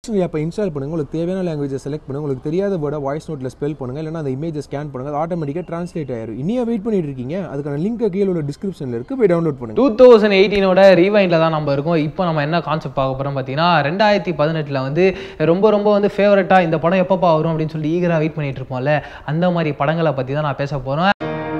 dictionary ஆப்பை install பண்ணுங்க உங்களுக்கு தேவையான லாங்குவேஜை செலக்ட் பண்ணுங்க உங்களுக்கு தெரியாத வேர்டை வாய்ஸ் நோட்டில் ஸ்பெல் பண்ணுங்க இல்லைனா அந்த இமேஜை ஸ்கேன் பண்ணுங்க அது ஆட்டோமேட்டிக்காக ட்ரான்ஸ்லேட் ஆயிரும் இனியா வெயிட் பண்ணிட்டு இருக்கீங்க அதுக்கான லிங்க் கீழே உள்ள டிஸ்கிரிப்ஷனில் இருக்கு போய் டவுன்லோட் பண்ணுங்க டூ தௌசண்ட் எயிட்டீனோட ரீவைண்டில் தான் நம்ம இருக்கோம் இப்போ நம்ம என்ன கான்செப்ட் பார்க்க போகிறோம் பார்த்தீங்கன்னா ரெண்டாயிரத்தி பதினெட்டில் வந்து ரொம்ப ரொம்ப வந்து ஃபேவரட்டாக இந்த படம் எப்பப்பா வரும் அப்படின்னு சொல்லி ஈகராக வெயிட் பண்ணிட்டு இருப்போம்ல அந்த மாதிரி படங்களை பற்றி தான் நான் பேச போகிறேன்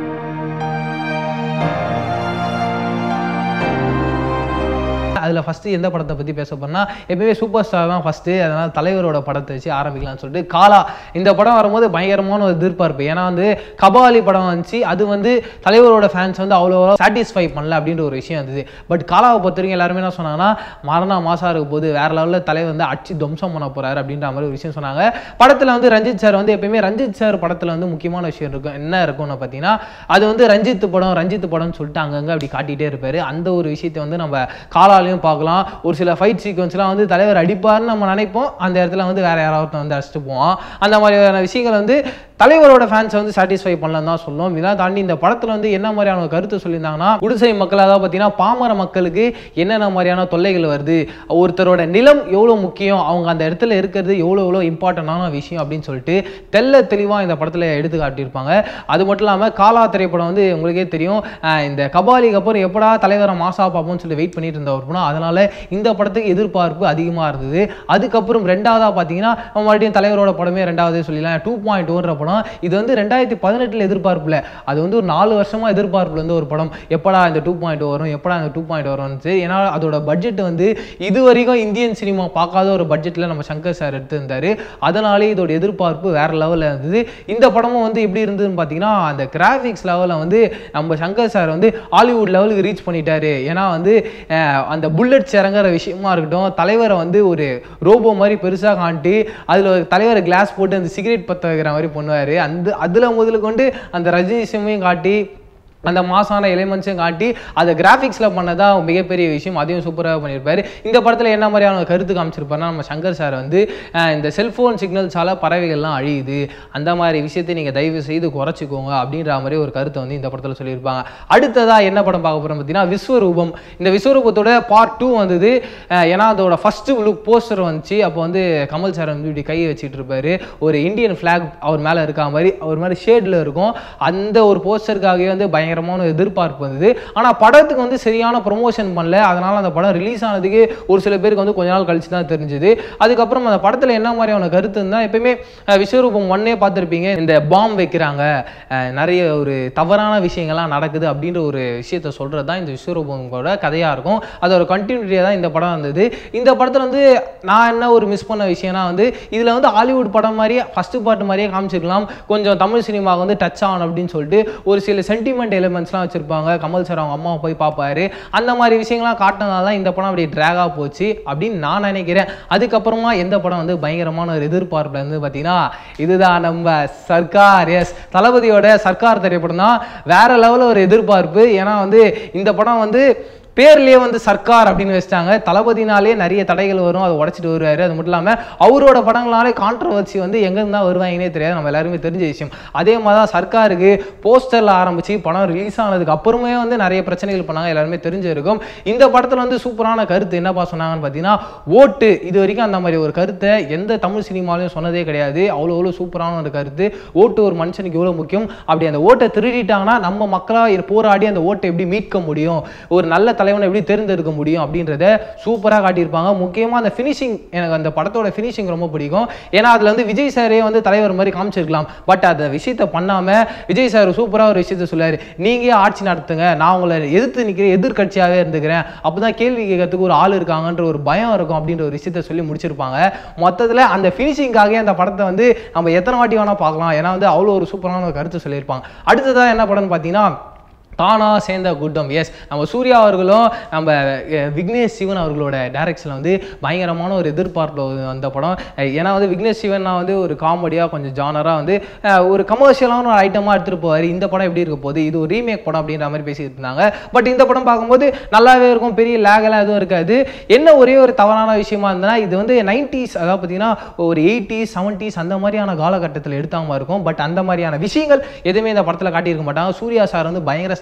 அதில் ஃபஸ்ட்டு எந்த படத்தை பற்றி பேச போறேன்னா எப்பவுமே சூப்பர் ஸ்டார் தான் ஃபஸ்ட்டு அதனால் தலைவரோட படத்தை வச்சு ஆரம்பிக்கலாம்னு சொல்லிட்டு காலா இந்த படம் வரும்போது பயங்கரமான ஒரு எதிர்பார்ப்பு ஏன்னா வந்து கபாலி படம் வந்துச்சு அது வந்து தலைவரோட ஃபேன்ஸ் வந்து அவ்வளோ சாட்டிஸ்ஃபை பண்ணல அப்படின்ற ஒரு விஷயம் இருந்தது பட் காலாவை பொறுத்த வரைக்கும் எல்லாருமே என்ன சொன்னாங்கன்னா மரணா மாசா இருக்க போது வேற லெவலில் தலைவர் வந்து அடிச்சு துவம்சம் பண்ண போறாரு அப்படின்ற மாதிரி ஒரு விஷயம் சொன்னாங்க படத்தில் வந்து ரஞ்சித் சார் வந்து எப்பயுமே ரஞ்சித் சார் படத்தில் வந்து முக்கியமான விஷயம் இருக்கும் என்ன இருக்கும்னு பார்த்தீங்கன்னா அது வந்து ரஞ்சித் படம் ரஞ்சித் படம்னு சொல்லிட்டு அங்கங்கே அப்படி காட்டிகிட்டே இருப்பாரு அந்த ஒரு விஷயத்தை வந்து நம்ம காலாலையும் பார்க்கலாம் ஒரு சில ஃபைட் சீக்வன்ஸ்லாம் வந்து தலைவர் அடிப்பார்னு நம்ம நினைப்போம் அந்த இடத்துல வந்து வேற யாராவது வந்து அடிச்சுட்டு போவோம் அந்த மாதிரியான விஷயங்கள் வந்து தலைவரோட ஃபேன்ஸை வந்து சாட்டிஸ்ஃபை பண்ணலாம் தான் சொல்லுவோம் இதெல்லாம் தாண்டி இந்த படத்தில் வந்து என்ன மாதிரியான ஒரு கருத்து சொல்லியிருந்தாங்கன்னா குடிசை மக்கள் அதாவது பார்த்தீங்கன்னா பாமர மக்களுக்கு என்னென்ன மாதிரியான தொல்லைகள் வருது ஒருத்தரோட நிலம் எவ்வளோ முக்கியம் அவங்க அந்த இடத்துல இருக்கிறது எவ்வளோ எவ்வளோ இம்பார்ட்டண்டான விஷயம் அப்படின்னு சொல்லிட்டு தெல்ல தெளிவாக இந்த படத்தில் எடுத்து காட்டியிருப்பாங்க அது மட்டும் இல்லாமல் காலா திரைப்படம் வந்து உங்களுக்கே தெரியும் அஹ் இந்த கபாலிக்கு அப்புறம் எப்படா தலைவரை மாசா பார்ப்போம்னு சொல்லி வெயிட் பண்ணிட்டு இருந்த ஒரு படம் அதனால இந்த படத்துக்கு எதிர்பார்ப்பு அதிகமாக இருந்தது அதுக்கப்புறம் ரெண்டாவதாக பார்த்தீங்கன்னா நம்ம மறுபடியும் தலைவரோட படமே ரெண்டாவது சொல்லலாம் டூ பாயிண்ட் ஒன்ற படம் இது வந்து ரெண்டாயிரத்தி பதினெட்டில் எதிர்பார்ப்பில் அது வந்து ஒரு நாலு வருஷமாக எதிர்பார்ப்புல இருந்து ஒரு படம் எப்படா இந்த டூ பாயிண்ட் வரும் எப்படா இந்த டூ பாயிண்ட் வரும்னு ஏன்னா அதோட பட்ஜெட் வந்து இது வரைக்கும் இந்தியன் சினிமா பார்க்காத ஒரு பட்ஜெட்டில் நம்ம சங்கர் சார் எடுத்திருந்தாரு அதனாலே இதோட எதிர்பார்ப்பு வேற லெவலில் இருந்தது இந்த படமும் வந்து எப்படி இருந்ததுன்னு பார்த்தீங்கன்னா அந்த கிராஃபிக்ஸ் லெவலில் வந்து நம்ம சங்கர் சார் வந்து ஹாலிவுட் லெவலுக்கு ரீச் பண்ணிட்டாரு ஏன்னா வந்து அஹ், அந்த புல்லட்ஸ் இறங்குற விஷயமா இருக்கட்டும் தலைவரை வந்து ஒரு ரோபோ மாதிரி பெருசாக காட்டி அதில் தலைவரை கிளாஸ் போட்டு அந்த சிகரெட் பற்ற வைக்கிற மாதிரி பண்ணுவார் அந்த அதில் முதல்ல கொண்டு அந்த ரஜினிசமையும் காட்டி அந்த மாசான எலிமெண்ட்ஸையும் காட்டி அதை கிராஃபிக்ஸில் பண்ணதா மிகப்பெரிய விஷயம் அதையும் சூப்பராக பண்ணியிருப்பாரு இந்த படத்தில் என்ன மாதிரியான ஒரு கருத்து காமிச்சிருப்பாருன்னா நம்ம சங்கர் சார் வந்து அஹ், இந்த செல்ஃபோன் சிக்னல்ஸால் பறவைகள்லாம் அழியுது அந்த மாதிரி விஷயத்தை நீங்கள் தயவு செய்து குறைச்சிக்கோங்க அப்படின்ற மாதிரி ஒரு கருத்தை வந்து இந்த படத்தில் சொல்லியிருப்பாங்க அடுத்ததாக என்ன படம் பார்க்க போகிறோம் பார்த்தீங்கன்னா விஸ்வரூபம் இந்த விஸ்வரூபத்தோட பார்ட் டூ வந்தது அஹ், ஏன்னா அதோட ஃபஸ்ட்டு லுக் போஸ்டர் வந்துச்சு அப்போ வந்து கமல் சார் வந்து இப்படி கையை வச்சுட்டு இருப்பாரு ஒரு இந்தியன் ஃப்ளாக் அவர் மேலே இருக்கா மாதிரி அவர் மாதிரி ஷேடில் இருக்கும் அந்த ஒரு போஸ்டருக்காகவே வந்து பயங்கரமான ஒரு எதிர்பார்ப்பு வந்தது ஆனால் படத்துக்கு வந்து சரியான ப்ரொமோஷன் பண்ணல அதனால அந்த படம் ரிலீஸ் ஆனதுக்கு ஒரு சில பேருக்கு வந்து கொஞ்ச நாள் கழிச்சு தான் தெரிஞ்சுது அதுக்கப்புறம் அந்த படத்தில் என்ன மாதிரியான கருத்து இருந்தால் எப்பயுமே அஹ், விஸ்வரூபம் ஒன்னே பார்த்துருப்பீங்க இந்த பாம் வைக்கிறாங்க அஹ், நிறைய ஒரு தவறான விஷயங்கள்லாம் நடக்குது அப்படின்ற ஒரு விஷயத்த சொல்கிறது தான் இந்த விஸ்வரூபங்களோட கதையாக இருக்கும் அதோட கண்டினியூட்டியாக தான் இந்த படம் வந்தது இந்த படத்தில் வந்து நான் என்ன ஒரு மிஸ் பண்ண விஷயம்னா வந்து இதில் வந்து ஹாலிவுட் படம் மாதிரியே ஃபஸ்ட்டு பார்ட் மாதிரியே காமிச்சிருக்கலாம் கொஞ்சம் தமிழ் சினிமாவுக்கு வந்து டச் ஆகணும் அப்படின்னு சொல்லிட்டு ஒரு சில சென்டிமெண்ட் எலிமெண்ட்ஸ்லாம் வச்சுருப்பாங்க கமல் சார் அவங்க அம்மாவை போய் பார்ப்பாரு அந்த மாதிரி விஷயங்கள்லாம் காட்டினதால தான் இந்த படம் அப்படியே ட்ராகாக போச்சு அப்படின்னு நான் நினைக்கிறேன் அதுக்கப்புறமா எந்த படம் வந்து பயங்கரமான ஒரு எதிர்பார்ப்புல இருந்து பார்த்தீங்கன்னா இதுதான் நம்ம சர்க்கார் எஸ் தளபதியோட சர்க்கார் திரைப்படம் தான் வேற லெவலில் ஒரு எதிர்பார்ப்பு ஏன்னா வந்து இந்த படம் வந்து பேர்லயே வந்து சர்க்கார் அப்படின்னு வச்சிட்டாங்க தளபதினாலே நிறைய தடைகள் வரும் அதை உடச்சிட்டு வருவாரு அது மட்டும் இல்லாமல் அவரோட படங்களாலே கான்ட்ரவர்சி வந்து எங்கேருந்து தான் வருவாங்கன்னே தெரியாது நம்ம எல்லாருமே தெரிஞ்ச விஷயம் அதே மாதிரி தான் சர்க்காருக்கு போஸ்டரில் ஆரம்பிச்சு படம் ரிலீஸ் ஆனதுக்கு அப்புறமே வந்து நிறைய பிரச்சனைகள் பண்ணாங்க எல்லாருமே தெரிஞ்சிருக்கும் இந்த படத்தில் வந்து சூப்பரான கருத்து என்னப்பா சொன்னாங்கன்னு பார்த்தீங்கன்னா ஓட்டு இது வரைக்கும் அந்த மாதிரி ஒரு கருத்தை எந்த தமிழ் சினிமாலையும் சொன்னதே கிடையாது அவ்வளோ அவ்வளோ சூப்பரான ஒரு கருத்து ஓட்டு ஒரு மனுஷனுக்கு எவ்வளோ முக்கியம் அப்படி அந்த ஓட்டை திருடிட்டாங்கன்னா நம்ம மக்களாக போராடி அந்த ஓட்டை எப்படி மீட்க முடியும் ஒரு நல்ல தலைவனை எப்படி தேர்ந்தெடுக்க முடியும் அப்படின்றத சூப்பராக காட்டியிருப்பாங்க முக்கியமாக அந்த ஃபினிஷிங் எனக்கு அந்த படத்தோட ஃபினிஷிங் ரொம்ப பிடிக்கும் ஏன்னா அதில் வந்து விஜய் சாரே வந்து தலைவர் மாதிரி காமிச்சிருக்கலாம் பட் அந்த விஷயத்தை பண்ணாமல் விஜய் சார் சூப்பராக ஒரு விஷயத்த சொல்லாரு நீங்கள் ஆட்சி நடத்துங்க நான் உங்களை எதிர்த்து நிற்கிறேன் எதிர்கட்சியாகவே இருந்துக்கிறேன் அப்போ தான் கேள்வி கேட்கறதுக்கு ஒரு ஆள் இருக்காங்கன்ற ஒரு பயம் இருக்கும் அப்படின்ற ஒரு விஷயத்த சொல்லி முடிச்சிருப்பாங்க மொத்தத்தில் அந்த ஃபினிஷிங்காகவே அந்த படத்தை வந்து நம்ம எத்தனை வாட்டி வேணால் பார்க்கலாம் ஏன்னா வந்து அவ்வளோ ஒரு சூப்பரான ஒரு கருத்து சொல்லியிருப்பாங்க அடுத்ததாக என்ன படம்னு பார்த்தீங்கன்னா தானா சேர்ந்த கூட்டம் எஸ் நம்ம சூர்யா அவர்களும் நம்ம அஹ், விக்னேஷ் சிவன் அவர்களோட டைரக்ஷனில் வந்து பயங்கரமான ஒரு எதிர்பார்ப்பு அந்த படம் அஹ், ஏன்னா வந்து விக்னேஷ் சிவன் நான் வந்து ஒரு காமெடியாக கொஞ்சம் ஜானராக வந்து அஹ், ஒரு கமர்ஷியலான ஒரு ஐட்டமாக எடுத்துகிட்டு போவார் இந்த படம் எப்படி இருக்க போகுது இது ஒரு ரீமேக் படம் அப்படின்ற மாதிரி பேசிட்டு இருந்தாங்க பட் இந்த படம் பார்க்கும்போது நல்லாவே இருக்கும் பெரிய லேகெல்லாம் எதுவும் இருக்காது என்ன ஒரே ஒரு தவறான விஷயமா இருந்ததுன்னா இது வந்து நைன்டிஸ் அதாவது பார்த்தீங்கன்னா ஒரு எயிட்டிஸ் செவன்டிஸ் அந்த மாதிரியான காலகட்டத்தில் எடுத்தாம இருக்கும் பட் அந்த மாதிரியான விஷயங்கள் எதுவுமே இந்த படத்தில் காட்டியிருக்க மாட்டாங்க சூர்யா சார் வந்து பயங்கர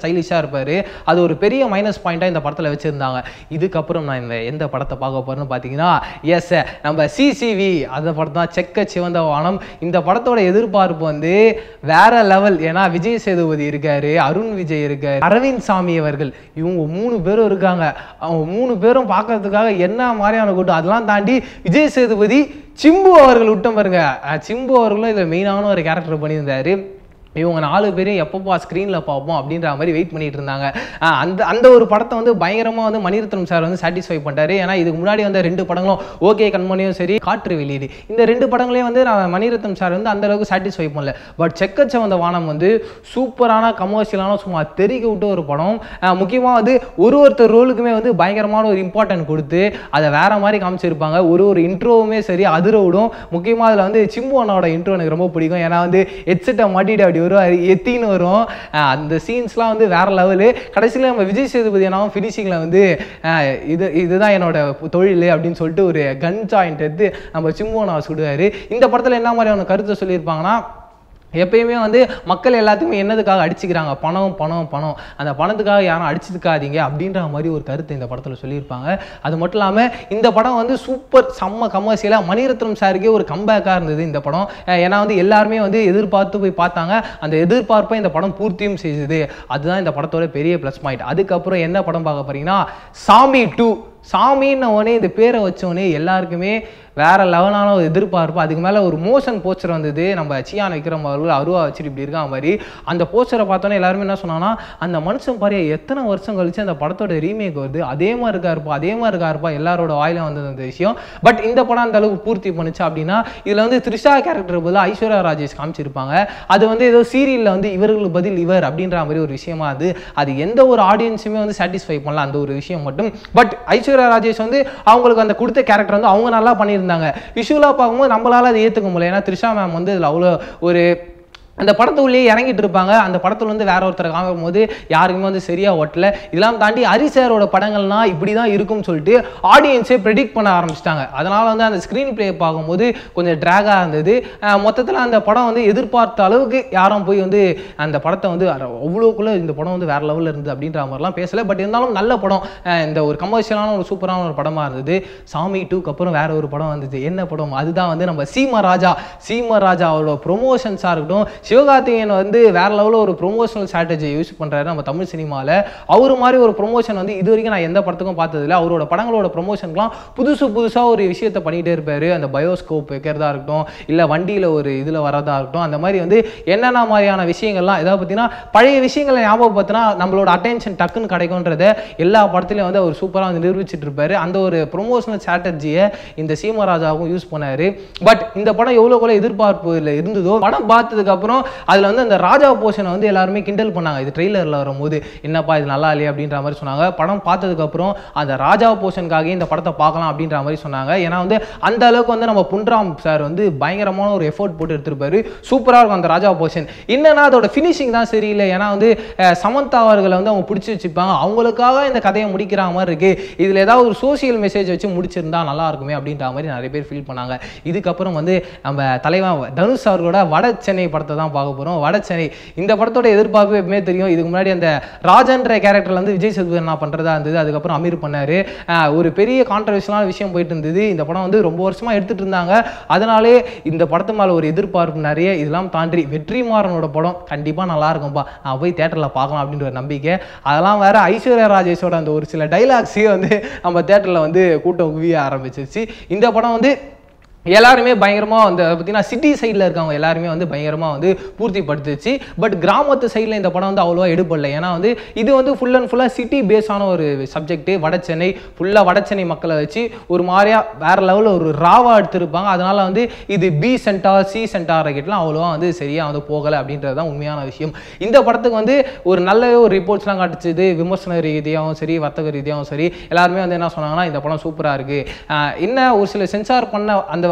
ஸ்டைலிஷாக இருப்பார் அது ஒரு பெரிய மைனஸ் பாயிண்ட்டாக இந்த படத்தில் வச்சுருந்தாங்க இதுக்கப்புறம் நான் இந்த எந்த படத்தை பார்க்க போகிறேன்னு பார்த்தீங்கன்னா எஸ் நம்ம சிசிவி அந்த படம் தான் செக்க சிவந்த வானம் இந்த படத்தோட எதிர்பார்ப்பு வந்து வேற லெவல் ஏன்னா விஜய் சேதுபதி இருக்காரு அருண் விஜய் இருக்காரு அரவிந்த் சாமி அவர்கள் இவங்க மூணு பேரும் இருக்காங்க அவங்க மூணு பேரும் பார்க்கறதுக்காக என்ன மாதிரியான கூட்டம் அதெல்லாம் தாண்டி விஜய் சேதுபதி சிம்பு அவர்கள் விட்டம் பாருங்க அஹ் சிம்பு அவர்களும் இதில் மெயினான ஒரு கேரக்டர் பண்ணியிருந்தாரு இவங்க நாலு பேரும் எப்பப்பா ஸ்க்ரீனில் பார்ப்போம் அப்படின்ற மாதிரி வெயிட் பண்ணிட்டு இருந்தாங்க ஆஹ் அந்த அந்த ஒரு படத்தை வந்து பயங்கரமாக வந்து மணிரத்னம் சார் வந்து சாட்டிஸ்ஃபை பண்ணிட்டாரு ஏன்னா இதுக்கு முன்னாடி வந்த ரெண்டு படங்களும் ஓகே கண்மணியும் சரி காற்று வெளியீடு இந்த ரெண்டு படங்களையும் வந்து நான் மணிரத்னம் சார் வந்து அந்த அளவுக்கு சாட்டிஸ்ஃபை பண்ணல பட் செக்கச்ச வந்த வானம் வந்து சூப்பரான கமர்ஷியலான சும்மா தெறிக்க விட்ட ஒரு படம் முக்கியமாக வந்து ஒரு ஒருத்தர் ரோலுக்குமே வந்து பயங்கரமான ஒரு இம்பார்ட்டன்ட் கொடுத்து அதை வேற மாதிரி காமிச்சிருப்பாங்க ஒரு ஒரு இன்ட்ரோவுமே சரி அதிர விடும் முக்கியமாக அதில் வந்து சிம்பு அண்ணாவோட இன்ட்ரோ எனக்கு ரொம்ப பிடிக்கும் ஏன்னா வந்து ஹெட்செட்டை மாட்டிட்டு அப்படி வருவார் எத்தின்னு வரும் அஹ் அந்த சீன்ஸ்லாம் வந்து வேற லெவலு கடைசியில் நம்ம விஜய் சேதுபதி அண்ணாவும் ஃபினிஷிங்கில் வந்து அஹ் இது இதுதான் என்னோட தொழில் அப்படின்னு சொல்லிட்டு ஒரு கன் ஜாயிண்ட் எடுத்து நம்ம சிம்பு அண்ணா சுடுவார் இந்த படத்தில் என்ன மாதிரியான கருத்தை சொல்லியிருப்பாங்கன்னா எப்பயுமே வந்து மக்கள் எல்லாத்துக்குமே என்னதுக்காக அடிச்சுக்கிறாங்க பணம் பணம் பணம் அந்த பணத்துக்காக யாரும் அடிச்சுக்காதீங்க அப்படின்ற மாதிரி ஒரு கருத்து இந்த படத்தில் சொல்லியிருப்பாங்க அது மட்டும் இல்லாமல் இந்த படம் வந்து சூப்பர் செம்ம கமர்ஷியலாக மணிரத்னம் சாருக்கே ஒரு கம்பேக்காக இருந்தது இந்த படம் அஹ் ஏன்னா வந்து எல்லாருமே வந்து எதிர்பார்த்து போய் பார்த்தாங்க அந்த எதிர்பார்ப்பை இந்த படம் பூர்த்தியும் செய்தது அதுதான் இந்த படத்தோட பெரிய ப்ளஸ் பாயிண்ட் அதுக்கப்புறம் என்ன படம் பார்க்க போறீங்கன்னா சாமி டூ சாமின்ன உடனே இந்த பேரை வச்ச உடனே எல்லாருக்குமே வேற லெவலான ஒரு எதிர்பார்ப்பு அதுக்கு மேலே ஒரு மோஷன் போஸ்டர் வந்தது நம்ம சியான் விக்ரம் அவர்கள் அருவா வச்சுட்டு இப்படி இருக்கான் மாதிரி அந்த போஸ்டரை பார்த்தோன்னே எல்லாருமே என்ன சொன்னாங்கன்னா அந்த மனுஷன் பாரு எத்தனை வருஷம் கழிச்சு அந்த படத்தோட ரீமேக் வருது அதே மாதிரி இருக்காருப்பா அதே மாதிரி இருக்காருப்பா எல்லாரோட வாயில வந்தது அந்த விஷயம் பட் இந்த படம் அந்த அளவுக்கு பூர்த்தி பண்ணுச்சு அப்படின்னா இதில் வந்து த்ரிஷா கேரக்டர் பதிலாக ஐஸ்வர்யா ராஜேஷ் காமிச்சிருப்பாங்க அது வந்து ஏதோ சீரியலில் வந்து இவர்களுக்கு பதில் இவர் அப்படின்ற மாதிரி ஒரு விஷயமா அது அது எந்த ஒரு ஆடியன்ஸுமே வந்து சாட்டிஸ்ஃபை பண்ணல அந்த ஒரு விஷயம் மட்டும் பட் ஐஸ்வர்யா ராஜேஷ் வந்து அவங்களுக்கு அந்த கொடுத்த கேரக்டர் வந்து அவங்க நல்லா பண்ணியிருந்தாங்க விஷுவலாக பார்க்கும்போது நம்மளால அதை ஏற்றுக்க முடியல ஏன்னா த்ரிஷா மேம் வந்து இதில் அவ்வளோ ஒரு அந்த படத்துக்குள்ளேயே இறங்கிட்டு இருப்பாங்க அந்த படத்துல வந்து வேற ஒருத்தரை காமிக்கும் போது யாருக்குமே வந்து சரியா ஒட்டல இதெல்லாம் தாண்டி ஹரிசாரோட படங்கள்னா இப்படி தான் இருக்கும்னு சொல்லிட்டு ஆடியன்ஸே ப்ரெடிக்ட் பண்ண ஆரம்பிச்சிட்டாங்க அதனால வந்து அந்த ஸ்க்ரீன் ப்ளே பார்க்கும்போது கொஞ்சம் ட்ராகாக இருந்தது மொத்தத்தில் அந்த படம் வந்து எதிர்பார்த்த அளவுக்கு யாரும் போய் வந்து அந்த படத்தை வந்து அர- அவ்வளோக்குள்ள இந்த படம் வந்து வேற லெவலில் இருந்தது அப்படின்ற மாதிரிலாம் பேசல பட் இருந்தாலும் நல்ல படம் அஹ் இந்த ஒரு கமர்ஷியலான ஒரு சூப்பரான ஒரு படமா இருந்தது சாமி டூக்கு அப்புறம் வேற ஒரு படம் வந்தது என்ன படம் அதுதான் வந்து நம்ம சீம ராஜா சீம ராஜாவோட ப்ரொமோஷன்ஸாக இருக்கட்டும் சிவகார்த்திகேயன் வந்து வேற லெவலில் ஒரு ப்ரொமோஷனல் ஸ்ட்ராட்டஜி யூஸ் பண்றாரு நம்ம தமிழ் சினிமாவில் அவர் மாதிரி ஒரு ப்ரொமோஷன் வந்து இது வரைக்கும் நான் எந்த படத்துக்கும் பார்த்ததில்ல அவரோட படங்களோட ப்ரொமோஷன்லாம் புதுசு புதுசாக ஒரு விஷயத்தை பண்ணிகிட்டே இருப்பாரு அந்த பயோஸ்கோப் வைக்கிறதா இருக்கட்டும் இல்லை வண்டியில் ஒரு இதில் வரதா இருக்கட்டும் அந்த மாதிரி வந்து என்னென்ன மாதிரியான விஷயங்கள்லாம் ஏதாவது பார்த்தீங்கன்னா பழைய விஷயங்களை ஞாபகப்படுத்தினா நம்மளோட அட்டென்ஷன் டக்குன்னு கிடைக்கும்ன்றத எல்லா படத்துலையும் வந்து அவர் சூப்பராக வந்து நிரூபிச்சிட்டு இருப்பாரு அந்த ஒரு ப்ரொமோஷனல் ஸ்ட்ராட்டஜியை இந்த சீமராஜாவும் யூஸ் பண்ணாரு பட் இந்த படம் எவ்வளோக்குள்ள எதிர்பார்ப்புல இருந்ததோ படம் பார்த்ததுக்கு அப்புறம் அதில் வந்து அந்த ராஜா போர்ஷனை வந்து எல்லாருமே கிண்டல் பண்ணாங்க இது ட்ரெய்லரில் வரும்போது என்னப்பா இது நல்லா இல்லையா அப்படின்ற மாதிரி சொன்னாங்க படம் பார்த்ததுக்கு அப்புறம் அந்த ராஜா போர்ஷனுக்காக இந்த படத்தை பார்க்கலாம் அப்படின்ற மாதிரி சொன்னாங்க ஏன்னா வந்து அந்த அளவுக்கு வந்து நம்ம புன்ராம் சார் வந்து பயங்கரமான ஒரு எஃபோர்ட் போட்டு எடுத்திருப்பாரு சூப்பராக இருக்கும் அந்த ராஜா போர்ஷன் என்னன்னா அதோட ஃபினிஷிங் தான் சரியில்லை ஏன்னா வந்து அஹ், சமந்தா அவர்களை வந்து அவங்க பிடிச்சி வச்சுப்பாங்க அவங்களுக்காக இந்த கதையை முடிக்கிற மாதிரி இருக்கு இதில் ஏதாவது ஒரு சோஷியல் மெசேஜ் வச்சு முடிச்சிருந்தா நல்லா இருக்குமே அப்படின்ற மாதிரி நிறைய பேர் ஃபீல் பண்ணாங்க இதுக்கப்புறம் வந்து நம்ம தலைவன் தனுஷ் அவர்களோட வட சென்னை படத்தை தான் பார்க்க போகிறோம் வட சென்னை இந்த படத்தோட எதிர்பார்ப்பு எப்பவுமே தெரியும் இதுக்கு முன்னாடி அந்த ராஜன்ற கேரக்டர்ல வந்து விஜய் சேதுபதி நான் பண்ணுறதா இருந்தது அதுக்கப்புறம் அமீர் பண்ணாரு ஆஹ் ஒரு பெரிய கான்ட்ரவர்ஷனான விஷயம் போயிட்டு இருந்தது இந்த படம் வந்து ரொம்ப வருஷமா எடுத்துட்டு இருந்தாங்க அதனாலே இந்த படத்து மேல ஒரு எதிர்பார்ப்பு நிறைய இதெல்லாம் தாண்டி வெற்றிமாறனோட படம் கண்டிப்பா நல்லா இருக்கும்பா நான் போய் தேட்டரில் பார்க்கலாம் அப்படின்ற ஒரு நம்பிக்கை அதெல்லாம் வேற ஐஸ்வர்யா ராஜேஷோட அந்த ஒரு சில டைலாக்ஸையும் வந்து நம்ம தேட்டரில் வந்து கூட்டம் குவிய ஆரம்பிச்சிருச்சு இந்த படம் வந்து எல்லாருமே பயங்கரமாக வந்து பார்த்தீங்கன்னா சிட்டி சைடில் இருக்கவங்க எல்லாருமே வந்து பயங்கரமாக வந்து பூர்த்திப்படுத்துச்சு பட் கிராமத்து சைடில் இந்த படம் வந்து அவ்வளோவா எடுப்படல ஏன்னா வந்து இது வந்து ஃபுல் அண்ட் ஃபுல்லாக சிட்டி பேஸான ஒரு சப்ஜெக்ட் வட சென்னை ஃபுல்லாக வட சென்னை மக்களை வச்சு ஒரு மாதிரியா வேற லெவலில் ஒரு ராவா எடுத்திருப்பாங்க அதனால வந்து இது பி சென்டார் சி சென்டார் ராக்கெட்லாம் அவ்வளோவா வந்து சரியாக வந்து போகலை அப்படின்றது தான் உண்மையான விஷயம் இந்த படத்துக்கு வந்து ஒரு நல்ல ஒரு ரிப்போர்ட்ஸ்லாம் காட்டுச்சுது விமர்சன ரீதியாகவும் சரி வர்த்தக ரீதியாகவும் சரி எல்லாருமே வந்து என்ன சொன்னாங்கன்னா இந்த படம் சூப்பராக இருக்குது என்ன ஒரு சில சென்சார் பண்ண அந்த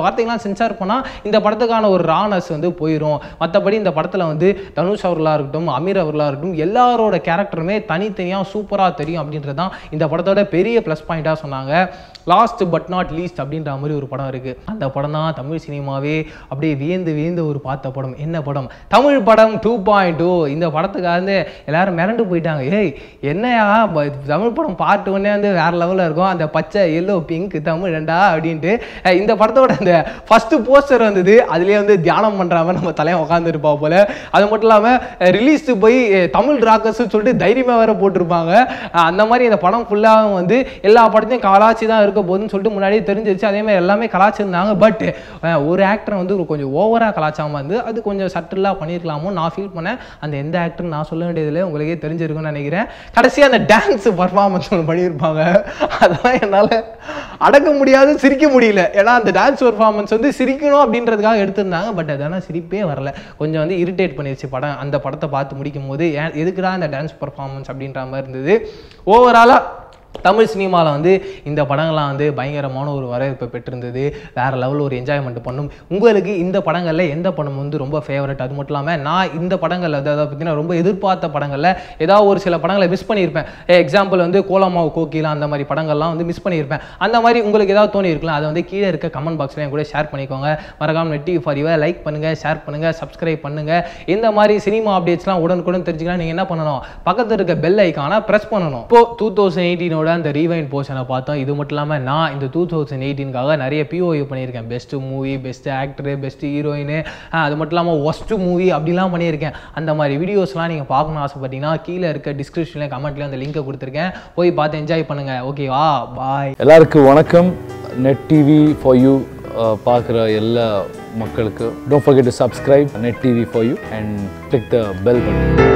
வார்த்தைகள்லாம் சென்சார் பண்ணால் இந்த படத்துக்கான ஒரு ரானஸ் வந்து போயிடும் மற்றபடி இந்த படத்தில் வந்து தனுஷ் அவர்களாக இருக்கட்டும் அமீர் அவர்களாக இருக்கட்டும் எல்லாரோட கேரக்டருமே தனித்தனியாக சூப்பராக தெரியும் அப்படின்றது தான் இந்த படத்தோட பெரிய ப்ளஸ் பாயிண்ட்டாக சொன்னாங்க லாஸ்ட் பட் நாட் லீஸ்ட் அப்படின்ற மாதிரி ஒரு படம் இருக்குது அந்த படம் தான் தமிழ் சினிமாவே அப்படியே வியந்து வியந்து ஒரு பார்த்த படம் என்ன படம் தமிழ் படம் டூ பாயிண்ட் டூ இந்த படத்துக்காக வந்து எல்லாரும் மிரண்டு போயிட்டாங்க ஏய் என்னையா ப- தமிழ் படம் பார்ட் ஒன்னே வந்து வேற லெவலில் இருக்கும் அந்த பச்சை எல்லோ பிங்க் தமிழ் ரெண்டா அப்படின்ட்டு அஹ் இந்த படத்தோட அந்த ஃபர்ஸ்ட் போஸ்டர் வந்தது அதுலேயே வந்து தியானம் பண்ணுற மாதிரி நம்ம தலையை உட்காந்துருப்பா போல அது மட்டும் இல்லாமல் ரிலீஸ்க்கு போய் அஹ், தமிழ் ராக்கர்ஸ்னு சொல்லிட்டு தைரியமாக வேற போட்டிருப்பாங்க அஹ் அந்த மாதிரி இந்த படம் ஃபுல்லாக வந்து எல்லா படத்தையும் கலாச்சி தான் இருக்க போகுதுன்னு சொல்லிட்டு முன்னாடியே தெரிஞ்சிருச்சு அதே மாதிரி எல்லாமே கலாச்சிருந்தாங்க பட் ஒரு ஆக்டர் வந்து ஒரு கொஞ்சம் ஓவராக கலாச்சாமல் வந்து அது கொஞ்சம் சட்டிலாக பண்ணியிருக்கலாமோ நான் ஃபீல் பண்ணேன் அந்த எந்த ஆக்டர் நான் சொல்ல வேண்டியதில்லை உங்களுக்கே தெரிஞ்சிருக்கும்னு நினைக்கிறேன் கடைசியாக அந்த டான்ஸ் பர்ஃபார்மன்ஸ் ஒன்று பண்ணியிருப்பாங்க அதெல்லாம் என்னால் அடக்க முடியாது சிரிக்க முடியல ஏன்னா அந்த டான்ஸ் பர்ஃபார்மன்ஸ் வந்து சிரிக்கணும் அப்படின்றதுக்காக எடுத்திருந்தாங்க பட் அதெல்லாம் சிரிப்பே வரல கொஞ்சம் வந்து இரிட்டேட் பண்ணிருச்சு படம் அந்த படத்தை பார்த்து முடிக்கும் போது ஏன் எதுக்குடா இந்த டான்ஸ் பர்ஃபார்மன்ஸ் அப்படின்ற மாதிரி இருந்தது ஓவராலாக தமிழ் சினிமாவில் வந்து இந்த படங்கள்லாம் வந்து பயங்கரமான ஒரு வரவேற்பை பெற்றிருந்தது வேறு லெவலில் ஒரு என்ஜாய்மெண்ட் பண்ணும் உங்களுக்கு இந்த படங்களில் எந்த படம் வந்து ரொம்ப ஃபேவரட் அது மட்டும் இல்லாமல் நான் இந்த படங்களில் அதாவது பார்த்தீங்கன்னா ரொம்ப எதிர்பார்த்த படங்களில் ஏதாவது ஒரு சில படங்களை மிஸ் பண்ணியிருப்பேன் எக்ஸாம்பிள் வந்து கோலமாவு கோகிலா அந்த மாதிரி படங்கள்லாம் வந்து மிஸ் பண்ணியிருப்பேன் அந்த மாதிரி உங்களுக்கு ஏதாவது தோணி இருக்கலாம் அதை வந்து கீழே இருக்க கமெண்ட் பாக்ஸில் என் கூட ஷேர் பண்ணிக்கோங்க மறக்காம நெட்டி ஃபார் யூ லைக் பண்ணுங்கள் ஷேர் பண்ணுங்கள் சப்ஸ்கிரைப் பண்ணுங்கள் இந்த மாதிரி சினிமா அப்டேட்ஸ்லாம் உடனுக்குடன் தெரிஞ்சுக்கலாம் நீங்கள் என்ன பண்ணணும் பக்கத்தில் இருக்க பெல் ஐக்கானை ப்ரெஸ் பண்ணணும் இப்போ டூ தௌசண்ட் எயிட்டீனோட அந்த ரீவைண்ட் போர்ஷனை பார்த்தோம் இது மட்டும் இல்லாமல் நான் இந்த டூ தௌசண்ட் எயிட்டீனுக்காக நிறைய பிஓஇ பண்ணியிருக்கேன் best movie best actor best heroine அது மட்டும் இல்லாமல் ஒஸ்ட்டு மூவி அப்படிலாம் பண்ணியிருக்கேன் அந்த மாதிரி வீடியோஸ்லாம் நீங்கள் பார்க்கணும் ஆசைப்பட்டீங்கன்னா கீழே இருக்க டிஸ்கிரிப்ஷனில் கமெண்ட்லேயும் அந்த லிங்கை கொடுத்துருக்கேன் போய் பார்த்து என்ஜாய் பண்ணுங்கள் ஓகேவா பாய் எல்லாருக்கும் வணக்கம் நெட் டிவி ஃபார் யூ பார்க்குற எல்லா மக்களுக்கு don't forget to subscribe net TV for you and click the bell button